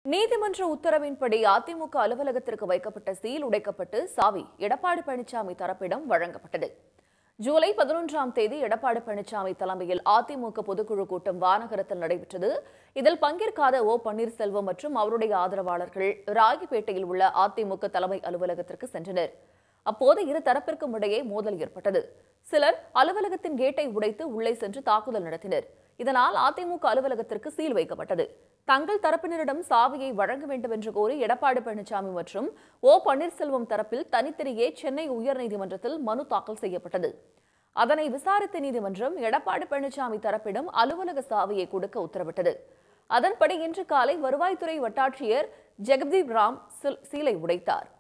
நீதிமன்ற உத்தரவின்படி அதிமுக அலுவலகத்திற்கு வைக்கப்பட்ட சீல் உடைக்கப்பட்டு சாவி எடப்பாடி பழனிசாமி தரப்பிடம் வழங்கப்பட்டது ஜூலை பதினொன்றாம் தேதி எடப்பாடி பழனிசாமி தலைமையில் அதிமுக பொதுக்குழு கூட்டம் வானகரத்தில் நடைபெற்றது இதில் பங்கேற்காத ஓ பன்னீர்செல்வம் மற்றும் அவருடைய ஆதரவாளர்கள் ராகிப்பேட்டையில் உள்ள அதிமுக தலைமை அலுவலகத்திற்கு சென்றனர் அப்போது இரு தரப்பிற்கும் இடையே மோதல் ஏற்பட்டது சிலர் அலுவலகத்தின் கேட்டை உடைத்து உள்ளே சென்று தாக்குதல் நடத்தினர் இதனால் அதிமுக அலுவலகத்திற்கு சீல் வைக்கப்பட்டது தங்கள் தரப்பினரிடம் சாவியை வழங்க வேண்டும் என்று கோரி எடப்பாடி பழனிசாமி மற்றும் ஓ பன்னீர்செல்வம் தரப்பில் தனித்தனியே சென்னை உயர்நீதிமன்றத்தில் மனு தாக்கல் செய்யப்பட்டது அதனை விசாரித்த நீதிமன்றம் எடப்பாடி பழனிசாமி தரப்பிடம் அலுவலக சாவியை கொடுக்க உத்தரவிட்டது அதன்படி இன்று காலை வருவாய்த்துறை வட்டாட்சியர் ஜெகதீப் ராம் சில்- சீலை உடைத்தார்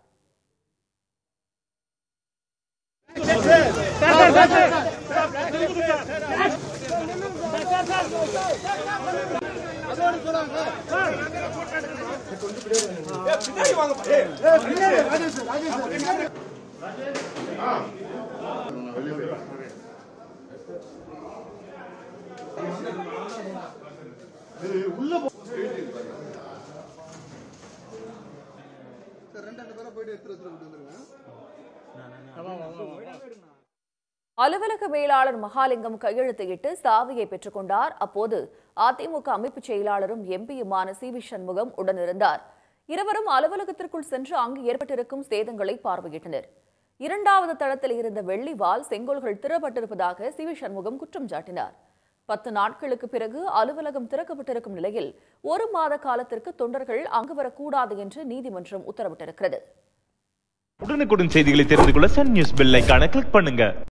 சார் ரெண்டு ரெண்டு பேரும் போயிட்டு எடுத்து வச்சுட்டு வந்துருங்க அலுவலக மேலாளர் மகாலிங்கம் கையெழுத்திட்டு சாவியை பெற்றுக்கொண்டார் அப்போது அதிமுக அமைப்பு செயலாளரும் எம்பியுமான சி வி சண்முகம் உடனிருந்தார் இருவரும் அலுவலகத்திற்குள் சென்று அங்கு ஏற்பட்டிருக்கும் சேதங்களை பார்வையிட்டனர் இரண்டாவது தளத்தில் இருந்த வெள்ளி வால் செங்கோல்கள் திறப்பட்டிருப்பதாக சி வி சண்முகம் குற்றம் சாட்டினார் பத்து நாட்களுக்கு பிறகு அலுவலகம் திறக்கப்பட்டிருக்கும் நிலையில் ஒரு மாத காலத்திற்கு தொண்டர்கள் அங்கு வரக்கூடாது என்று நீதிமன்றம் உத்தரவிட்டிருக்கிறது உடனுக்குடன் செய்திகளை தெரிந்து கொள்ள சன் நியூஸ் பெல் ஐகானை கிளிக் பண்ணுங்க